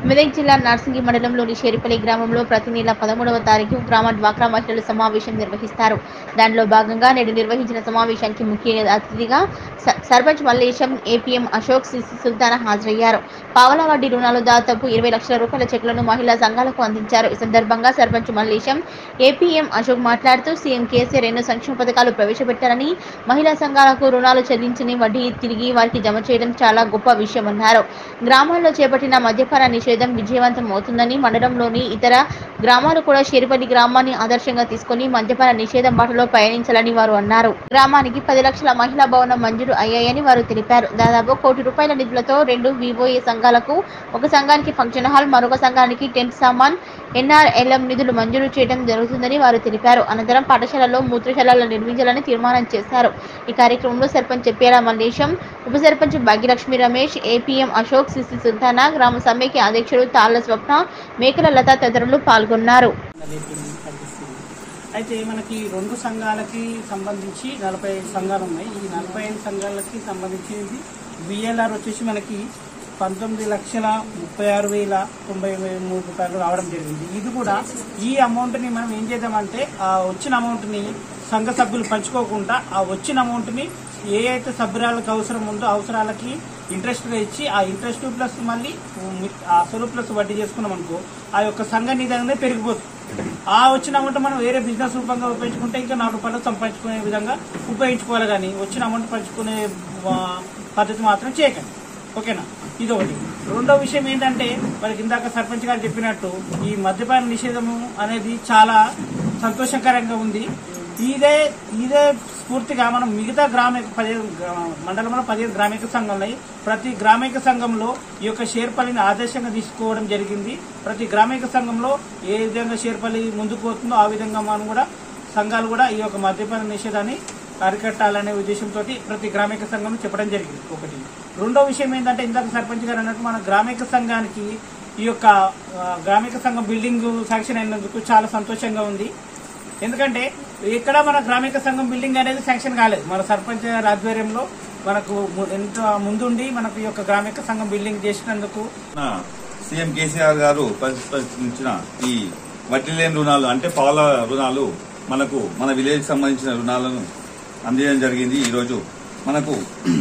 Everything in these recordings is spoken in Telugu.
మెదక్ జిల్లా నార్సింగి మండలంలోని షేరిపల్లి గ్రామంలో ప్రతి నెల పదమూడవ తారీఖు గ్రామ డ్వాక్రా మహిళలు సమావేశం నిర్వహిస్తారు దానిలో భాగంగా నేడు నిర్వహించిన సమావేశానికి ముఖ్య అతిథిగా స- సర్పంచ్ మల్లేశం ఏపీఎం అశోక్ సిసి సుల్తానా హాజరయ్యారు పావలా వడ్డీ రుణాలు దాదాపు ఇరవై లక్షల రూపాయల చెక్లను మహిళా సంఘాలకు అందించారు ఈ సందర్భంగా సర్పంచ్ మల్లేశం ఏపీఎం అశోక్ మాట్లాడుతూ సీఎం కేసీఆర్ ఎన్నో సంక్షేమ పథకాలు ప్రవేశపెట్టారని మహిళా సంఘాలకు రుణాలు చెల్లించని వడ్డీ తిరిగి వారికి జమ చేయడం చాలా గొప్ప విషయమన్నారు గ్రామాల్లో చేపట్టిన మద్యపాన నిషేధం విజయవంతం అవుతుందని మండలంలోని ఇతర గ్రామాలు కూడా షేరిపల్లి గ్రామాన్ని ఆదర్శంగా తీసుకొని మద్యపాన నిషేధం బాటలో పయనించాలని వారు అన్నారు గ్రామానికి పది లక్షల మహిళా భవనం మంజూరు అయ్యాయని వారు తెలిపారు దాదాపు కోటి రూపాయల నిధులతో రెండు వివోఏ సంఘాలకు ఒక సంఘానికి ఫంక్షన్ హాల్ మరొక సంఘానికి టెంట్ సామాన్ ఎన్ఆర్ఎల్ఎం నిధులు మంజూరు చేయడం జరుగుతుందని వారు తెలిపారు అనంతరం పాఠశాలలో మూత్రశాలలు నిర్మించాలని తీర్మానం చేశారు ఈ కార్యక్రమంలో సర్పంచ్ చెప్పేలా మల్లేశం ఉప సర్పంచ్ భాగ్యలక్ష్మి రమేష్ ఏపీఎం అశోక్ సిసి సుల్తానా గ్రామ సమైక్య అధ్యక్షుడు తాళ్ల స్వప్న మేకల లత తదితరులు పాల్గొన్నారు లేకుండా కనిపిస్తుంది అయితే మనకి రెండు సంఘాలకి సంబంధించి నలభై ఐదు సంఘాలు ఉన్నాయి ఈ నలభై ఐదు సంఘాలకి సంబంధించి బిఎల్ఆర్ వచ్చేసి మనకి పంతొమ్మిది లక్షల ముప్పై ఆరు వేల తొంభై మూడు రూపాయలు రావడం జరిగింది ఇది కూడా ఈ అమౌంట్ని మనం ఏం చేద్దామంటే ఆ వచ్చిన అమౌంట్ని సంఘ సభ్యులు పంచుకోకుండా ఆ వచ్చిన అమౌంట్ని ఏ అయితే సభ్యురాలకు అవసరం ఉందో అవసరాలకి ఇంట్రెస్ట్గా ఇచ్చి ఆ ఇంట్రెస్ట్ ప్లస్ మళ్ళీ మి- ఆ అసలు ప్లస్ వడ్డీ చేసుకున్నాం అనుకో ఆ యొక్క సంఘ నిధి అనేది పెరిగిపోతుంది ఆ వచ్చిన అమౌంట్ మనం వేరే బిజినెస్ రూపంగా ఉపయోగించుకుంటే ఇంకా నాలుగు రూపాయలు సంపాదించుకునే విధంగా ఉపయోగించుకోవాలి కానీ వచ్చిన అమౌంట్ పంచుకునే ఆ, పద్ధతి మాత్రం చేయకండి ఓకేనా ఇది ఒకటి రెండో విషయం ఏంటంటే మనకి ఇందాక సర్పంచ్ గారు చెప్పినట్టు ఈ మద్యపాన నిషేధము అనేది చాలా సంతోషకరంగా ఉంది ఇదే ఇదే స్ఫూర్తిగా మనం మిగతా గ్రామిక పదిహేను గ్రా- మండలంలో పదిహేను గ్రామిక సంఘం ఉన్నాయి ప్రతి గ్రామిక సంఘంలో ఈ యొక్క షేర్పల్లిని ఆదర్శంగా తీసుకోవడం జరిగింది ప్రతి గ్రామిక సంఘంలో ఏ విధంగా షేర్పల్లి ముందుకు పోతుందో ఆ విధంగా మనం కూడా సంఘాలు కూడా ఈ యొక్క మద్యపాన నిషేధాన్ని అరికట్టాలనే ఉద్దేశంతో ప్రతి గ్రామిక సంఘం చెప్పడం జరిగింది ఒకటి రెండో విషయం ఏంటంటే ఇందాక సర్పంచ్ గారు అన్నట్టు మన గ్రామిక సంఘానికి ఈ యొక్క ఆ, గ్రామిక సంఘం బిల్డింగ్ శాంక్షన్ అయినందుకు చాలా సంతోషంగా ఉంది ఎందుకంటే ఇక్కడ మన గ్రామిక సంఘం బిల్డింగ్ అనేది శాంక్షన్ కాలేదు మన సర్పంచ్ గారి ఆధ్వర్యంలో మనకు ము- ఎంత ముందుండి మనకు ఈ యొక్క గ్రామిక సంఘం బిల్డింగ్ చేసినందుకు మన సీఎం కేసీఆర్ గారు ప్రతిష్ఠించిన ఈ వడ్డీ లేని రుణాలు అంటే పాల రుణాలు మనకు మన విలేజ్ సంబంధించిన రుణాలను అందించడం జరిగింది ఈరోజు మనకు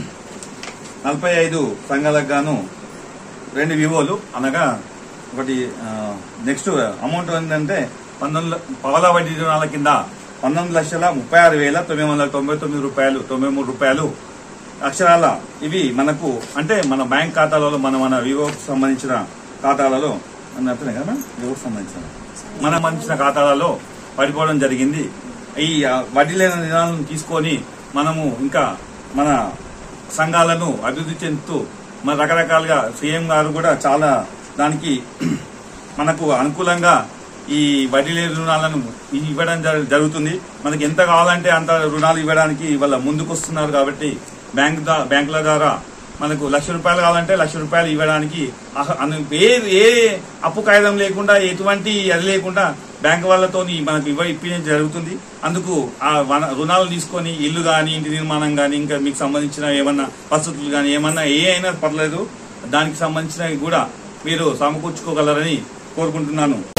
నలభై ఐదు సంఘాలకు గాను రెండు వివోలు అనగా ఒకటి నెక్స్ట్ అమౌంట్ ఏంటంటే పంతొమ్మిది ల- పావలా వడ్డీ రుణాల కింద పంతొమ్మిది లక్షల ముప్పై ఆరు వేల తొమ్మిది వందల తొంభై తొమ్మిది రూపాయలు తొంభై మూడు రూపాయలు అక్షరాల ఇవి మనకు అంటే మన బ్యాంక్ ఖాతాలలో మన మన వివోకు సంబంధించిన ఖాతాలలో అని చెప్తున్నాయి కదా వివోకు సంబంధించిన మన సంబంధించిన ఖాతాలలో పడిపోవడం జరిగింది ఈ ఆ, వడ్డీ లేని రుణాలను తీసుకొని మనము ఇంకా మన సంఘాలను అభివృద్ధి చెందుతూ మన రకరకాలుగా సీఎం గారు కూడా చాలా దానికి మనకు అనుకూలంగా ఈ వడ్డీ లేని రుణాలను ఇవ్వడం జరు- జరుగుతుంది మనకి ఎంత కావాలంటే అంత రుణాలు ఇవ్వడానికి వాళ్ళ ముందుకు వస్తున్నారు కాబట్టి బ్యాంక్ దా- బ్యాంకుల ద్వారా మనకు లక్ష రూపాయలు కావాలంటే లక్ష రూపాయలు ఇవ్వడానికి అహ- అను- ఏ ఏ అప్పు కాగితం లేకుండా ఎటువంటి అది లేకుండా బ్యాంక్ వాళ్ళతో మనకు ఇవ్వ ఇప్పించడం జరుగుతుంది అందుకు ఆ వన- రుణాలు తీసుకొని ఇల్లు కానీ ఇంటి నిర్మాణం కానీ ఇంకా మీకు సంబంధించిన ఏమన్నా వసతులు కానీ ఏమన్నా ఏ అయినా పర్లేదు దానికి సంబంధించినవి కూడా మీరు సమకూర్చుకోగలరని కోరుకుంటున్నాను